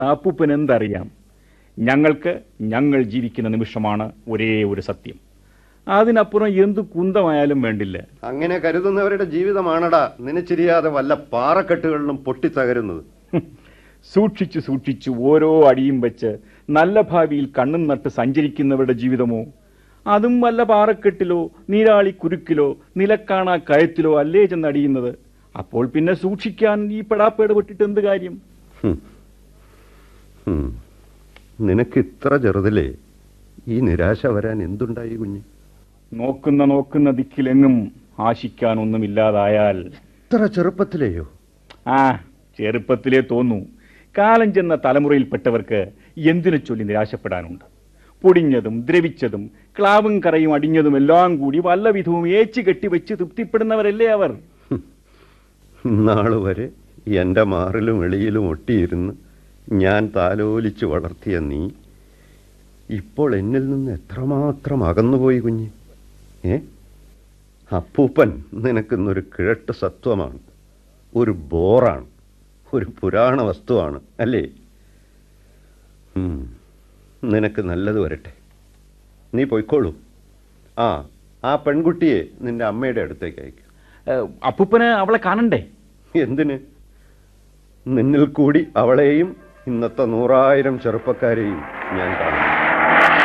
അപ്പൂപ്പൻ എന്തറിയാം ഞങ്ങൾക്ക് ഞങ്ങൾ ജീവിക്കുന്ന നിമിഷമാണ് ഒരേ ഒരു സത്യം അതിനപ്പുറം എന്ത് കുന്തമായാലും വേണ്ടില്ല അങ്ങനെ കരുതുന്നവരുടെ ജീവിതമാണടാ നനച്ചിരിയാതെ വല്ല പാറക്കെട്ടുകളിലും പൊട്ടിത്തകരുന്നത് ഹും. സൂക്ഷിച്ചു സൂക്ഷിച്ചു ഓരോ അടിയും വെച്ച് നല്ല ഭാവിയിൽ കണ്ണും നട്ട് സഞ്ചരിക്കുന്നവരുടെ ജീവിതമോ അതും വല്ല പാറക്കെട്ടിലോ നീരാളി കുരുക്കിലോ നിലക്കാണാ കയത്തിലോ അല്ലേ ചെന്നടിയുന്നത് അപ്പോൾ പിന്നെ സൂക്ഷിക്കാൻ ഈ പെടാപ്പേട് പെട്ടിട്ട് എന്ത് കാര്യം ഹും. ഹും. നിനക്ക് ഇത്ര ചെറുതിലേ ഈ നിരാശ വരാൻ എന്തുണ്ടായി കുഞ്ഞ് നോക്കുന്ന നോക്കുന്ന ദിക്കിലെങ്ങും ആശിക്കാനൊന്നുമില്ലാതായാൽ ഇത്ര ചെറുപ്പത്തിലെയോ ആ ചെറുപ്പത്തിലേ തോന്നൂ കാലം ചെന്ന തലമുറയിൽപ്പെട്ടവർക്ക് എന്തിനു ചൊല്ലി നിരാശപ്പെടാനുണ്ട് പൊടിഞ്ഞതും ദ്രവിച്ചതും ക്ലാവും കറയും അടിഞ്ഞതും എല്ലാം കൂടി വല്ല വിധവും ഏച്ചു കെട്ടിവെച്ച് തൃപ്തിപ്പെടുന്നവരല്ലേ അവർ നാള് വരെ എൻ്റെ മാറിലും എളിയിലും ഒട്ടിയിരുന്ന് ഞാൻ താലോലിച്ച് വളർത്തിയ നീ ഇപ്പോൾ എന്നിൽ നിന്ന് എത്രമാത്രം അകന്നുപോയി കുഞ്ഞ് ഏ അപ്പൂപ്പൻ നിനക്കിന്നൊരു കിഴട്ട് സത്വമാണ് ഒരു ബോറാണ് ഒരു പുരാണ വസ്തുവാണ് അല്ലേ ഉം. നിനക്ക് നല്ലത് വരട്ടെ നീ പൊയ്ക്കോളൂ ആ ആ പെൺകുട്ടിയെ നിന്റെ അമ്മയുടെ അടുത്തേക്ക് അയക്കും ഏഹ്, അപ്പൂപ്പന് അവളെ കാണണ്ടേ എന്തിന് നിന്നിൽ കൂടി അവളെയും ഇന്നത്തെ നൂറായിരം ചെറുപ്പക്കാരെയും ഞാൻ കാണുന്നു